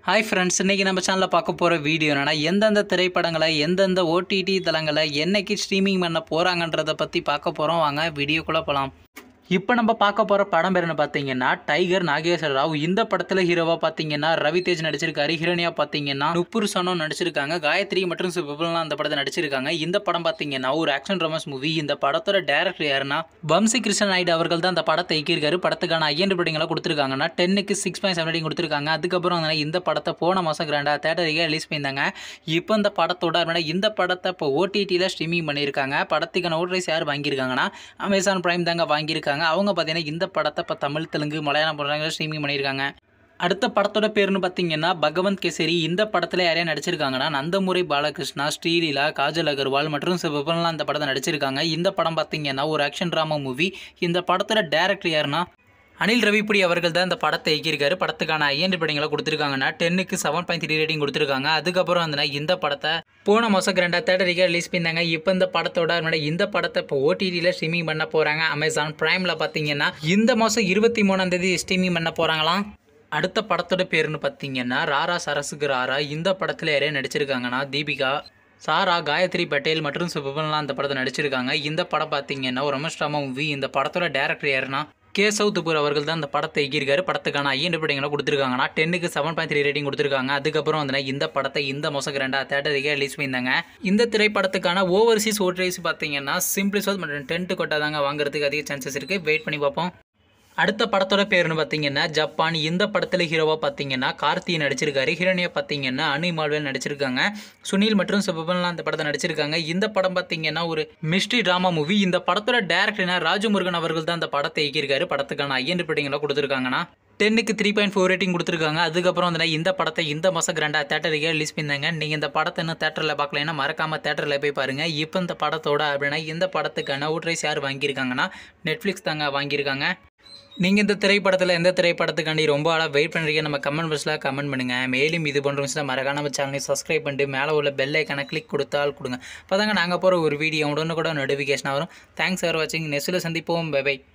hi friends இன்றைக்கி நம்ம சேனலில் பார்க்க போகிற வீடியோ என்னன்னா எந்தெந்த திரைப்படங்களை எந்தெந்த ஓடிடி தளங்களை என்னைக்கு ஸ்ட்ரீமிங் பண்ண போகிறாங்கன்றதை பற்றி பார்க்க போகிறோம் வாங்க வீடியோக்குள்ளே போகலாம் இப்போ நம்ம பார்க்க போகிற படம் பேர் என்ன பார்த்தீங்கன்னா டைகர் நாகேஸ்வர ராவ் இந்த படத்தில் ஹீரோவாக பார்த்தீங்கன்னா ரவிதேஜ் நடிச்சிருக்காரு ஹீரோனியா பார்த்தீங்கன்னா நுப்புர் சனோ நடிச்சிருக்காங்க காயத்ரி மற்றும் சிவபலாம் அந்த படத்தை நடிச்சிருக்காங்க இந்த படம் பார்த்தீங்கன்னா ஒரு ஆக்ஷன் ரொமான்ஸ் மூவி இந்த படத்தோட டேரக்டர் யாருன்னா வம்சி கிருஷ்ணன் நாயுடு அவர்கள் தான் அந்த படத்தை இயக்கியிருக்காரு படத்துக்கான ஐயன் ரேட்டிங்களை கொடுத்துருக்காங்கன்னா டென்னுக்கு சிக்ஸ் பாயிண்ட் செவன் ரேட்டிங் கொடுத்துருக்காங்க அதுக்கப்புறம் வந்து இந்த படத்தை போன மாதம் கிராண்டாக தேட்டருக்கு ரிலீஸ் பண்ணியிருந்தாங்க இப்போ இந்த படத்தோட அதனால இந்த படத்தை இப்போ ஓடிடியில் ஸ்ட்ரீமிங் பண்ணியிருக்காங்க படத்துக்கான ஓட்ரைஸ் யார் வாங்கியிருக்காங்கன்னா அமேசான் பிரைம் தாங்க வாங்கியிருக்காங்க அவங்க பார்த்தீங்கன்னா இந்த படத்தை இப்போ தமிழ் தெலுங்கு மலையாளம் போடுறாங்க ஸ்ட்ரீமிங் பண்ணியிருக்காங்க அடுத்த படத்தோட பேருன்னு பார்த்தீங்கன்னா பகவந்த் கேசரி இந்த படத்தில் யாரையா நடிச்சிருக்காங்கன்னா நந்தமுறை பாலகிருஷ்ணா ஸ்ரீலீலா காஜல் அகர்வால் மற்றும் சிவபன்லாம் அந்த படத்தை நடிச்சிருக்காங்க இந்த படம் பார்த்தீங்கன்னா ஒரு ஆக்ஷன் ட்ராமா மூவி இந்த படத்தோட டேரக்டர் யாருன்னா அனில் ரவிப்புடி அவர்கள் தான் இந்த படத்தை இயக்கியிருக்காரு படத்துக்கான ஐஎன் ரேட்டிங்களை கொடுத்துருக்காங்கன்னா டென்னுக்கு செவன் பாயிண்ட் த்ரீ ரேட்டிங் கொடுத்துருக்காங்க அதுக்கப்புறம் வந்து இந்த படத்தை போன மாதம் ரெண்டாவது தேட்டரிக்காக ரிலீஸ் பண்ணியிருந்தாங்க இப்போ இந்த படத்தோட முன்னாடி இந்த படத்தை இப்போ ஓடிடியில் ஸ்ட்ரீமிங் பண்ண போகிறாங்க அமேசான் ப்ரைமில் பார்த்தீங்கன்னா இந்த மாதம் இருபத்தி மூணாம் தேதி ஸ்ட்ரீமிங் பண்ண போகிறாங்களாம் அடுத்த படத்தோட பேருன்னு பார்த்தீங்கன்னா ராரா சரசுக்கு ராரா இந்த படத்தில் யாரையும் நடிச்சிருக்காங்கன்னா தீபிகா சாரா காயத்ரி பட்டேல் மற்றும் சுபன்லாம் அந்த படத்தை நடிச்சிருக்காங்க இந்த படம் பார்த்தீங்கன்னா ஒரு ரமேஷ்ராமா மூவி இந்த படத்தோட டேரக்டர் யாருன்னா கே சவுத்துப்பூர் அவர்கள் தான் இந்த படத்தை இயக்கியிருக்காரு படத்துக்கான ஐயன் ரேட்டிங்களை கொடுத்துருக்காங்கன்னா டென்னுக்கு செவன் பாயிண்ட் த்ரீ ரேட்டிங் கொடுத்துருக்காங்க அதுக்கப்புறம் வந்து இந்த படத்தை இந்த மாதம் ரெண்டாவது தேட்டருக்கு ரிலீஸ் பண்ணியிருந்தாங்க இந்த திரைப்படத்துக்கான ஓவர்சீஸ் ஓட்ரேஸ் பார்த்தீங்கன்னா சிம்பிளி சோத் மற்றும் டென்ட் கொட்டா தாங்க வாங்குறதுக்கு அதிக சான்சஸ் இருக்குது வெயிட் பண்ணி பார்ப்போம் அடுத்த படத்தோட பேருன்னு பார்த்தீங்கன்னா ஜப்பான் இந்த படத்தில் ஹீரோவாக பார்த்தீங்கன்னா கார்த்தி நடிச்சிருக்காரு ஹீரோனியா பார்த்தீங்கன்னா அனு மால்வேல் நடிச்சிருக்காங்க சுனில் மற்றும் சிவபன்லாம் அந்த படத்தை நடிச்சிருக்காங்க இந்த படம் பார்த்தீங்கன்னா ஒரு மிஸ்ட்ரி ட்ராமா மூவி இந்த படத்தோட டேரக்டர்னா ராஜமுருகன் அவர்கள் தான் அந்த படத்தை இயக்கியிருக்காரு படத்துக்கான ஐயன் ரேட்டிங்கெல்லாம் கொடுத்துருக்காங்கன்னா டென்னுக்கு த்ரீ பாயிண்ட் ஃபோர் ரேட்டிங் கொடுத்துருக்காங்க அதுக்கப்புறம் வந்து இந்த படத்தை இந்த மாதம் கிராண்டாக தேட்டருக்கு ரிலீஸ் பண்ணாங்க நீங்கள் இந்த படத்தை இன்னும் தேட்டரில் பார்க்கலன்னா மறக்காமல் தேட்டரில் போய் பாருங்கள் இப்போ இந்த படத்தோட அப்படின்னா இந்த படத்துக்கான ஊட்ரைஸ் யார் வாங்கியிருக்காங்கன்னா நெட்ஃப்ளிக்ஸ் தாங்க வாங்கியிருக்காங்க நீங்கள் இந்த திரைப்படத்தில் எந்த திரைப்படத்துக்காண்டி ரொம்ப ஆளாக வெயிட் பண்ணுறீங்க நம்ம கமெண்ட் பாக்ஸில் கமெண்ட் பண்ணுங்கள் மேலும் இது போன்ற விஷயம் மறக்காம நம்ம சேனலை சப்ஸ்கிரைப் பண்ணிட்டு மேலே உள்ள பெல் ஐக்கான கிளிக் கொடுத்தால் கொடுங்க அப்போ தாங்க நாங்கள் போகிற ஒரு வீடியோ உடனே கூட நோட்டிஃபிகேஷன் வரும் தேங்க்ஸ் ஃபார் வாட்சிங் நெக்ஸ்ட்டில் சந்திப்போம் பை பை